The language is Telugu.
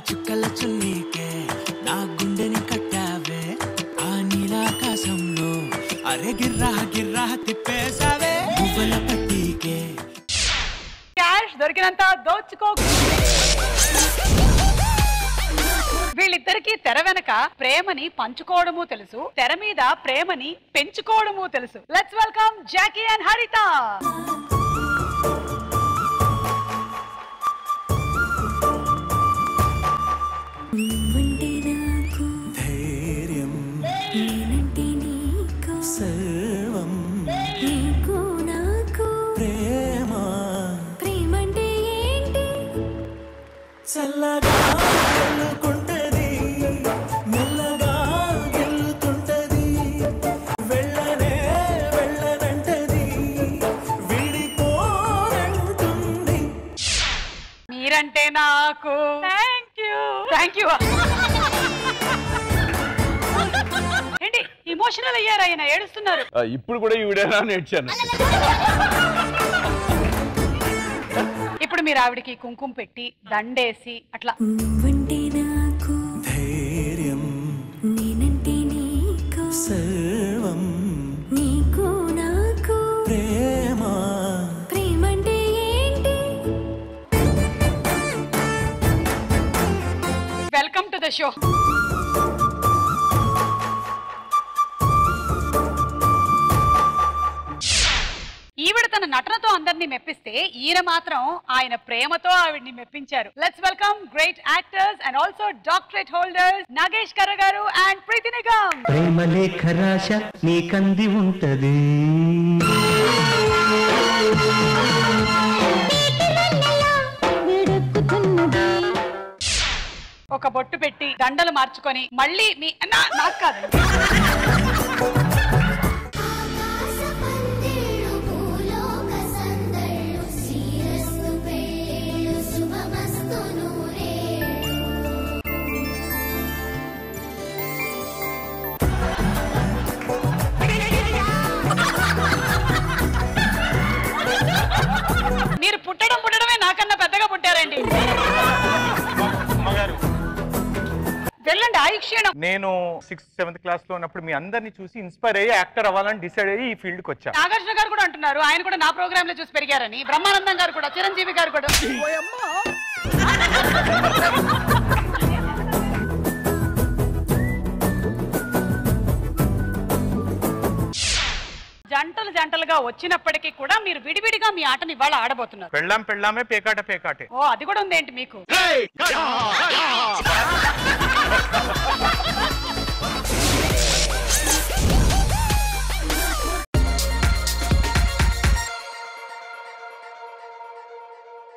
చుక్కల చున్నీకే నా గుండెని కట్టావే ఆ నీలాకాశంలో అరే గిర్రా గిర్రా తిప్పేసావే పువ్వుల పట్టీకే క్యాష్ దొరికినంత దోచుకో వీళ్ళిద్దరికి తెర వెనక ప్రేమని పంచుకోవడము తెలుసు తెర మీద ప్రేమని పెంచుకోవడము తెలుసు లెట్స్ వెల్కమ్ జాకీ అండ్ హరిత నువ్వంటే నాకు ధైర్యం నేనంటే నీకు సర్వం నీకు నాకు ప్రేమ ప్రేమంటే ఏంటి చల్లగా గెలుకుంటది మెల్లగా గెలుతుంటది వెళ్ళనే వెళ్ళనంటది విడిపోనంటుంది మీరంటే నాకు థ్యాంక్ యూ థ్యాంక్ యూ ఏంటి ఇమోషనల్ అయ్యారు ఆయన ఏడుస్తున్నారు ఆ, ఇప్పుడు కూడా ఈ వీడియోనా నేర్చాను ఇప్పుడు మీరు ఆవిడకి కుంకుమ పెట్టి దండేసి అట్లా నువ్వంటే నాకు ధైర్యం నేనంటే నీకు సర్వం నీకు నాకు ప్రేమ ప్రేమంటే ఏంటి వెల్కమ్ టు ద షో ఈవిడ తన నటనతో అందరినీ మెప్పిస్తే ఈయన మాత్రం ఆయన ప్రేమతో ఆవిడ్ని మెప్పించారు let's welcome great actors and also doctorate holders Nagesh Karra garu and ప్రీతి నిగమ్ ప్రేమ లేఖ రాశ నీకంది ఉంటది ఒక బొట్టు పెట్టి దండలు మార్చుకొని మళ్ళీ మీ నా- నాకు కాదు మీరు పుట్టడం పుట్టడమే నాకన్నా పెద్దగా పుట్టారండి అమ్మగారు వెళ్ళండి ఆయుష్ క్షీణం నేను సిక్స్త్ సెవెంత్ క్లాస్ లో ఉన్నప్పుడు మీ అందరిని చూసి ఇన్స్పైర్ అయ్యి యాక్టర్ అవ్వాలని డిసైడ్ అయ్యి ఈ ఫీల్డ్ కి వచ్చా నాగార్జున గారు కూడా అంటున్నారు ఆయన కూడా నా ప్రోగ్రామ్ లో చూసి పెరిగారని బ్రహ్మానందం గారు కూడా చిరంజీవి గారు కూడా జంటలు జంటలుగా వచ్చినప్పటికీ కూడా మీరు విడివిడిగా మీ ఆటని ఇవాళ ఆడబోతున్నారు పెళ్ళాం పెళ్ళామే పేకాట పేకాటే ఓ అది కూడా ఉంది ఏంటి మీకు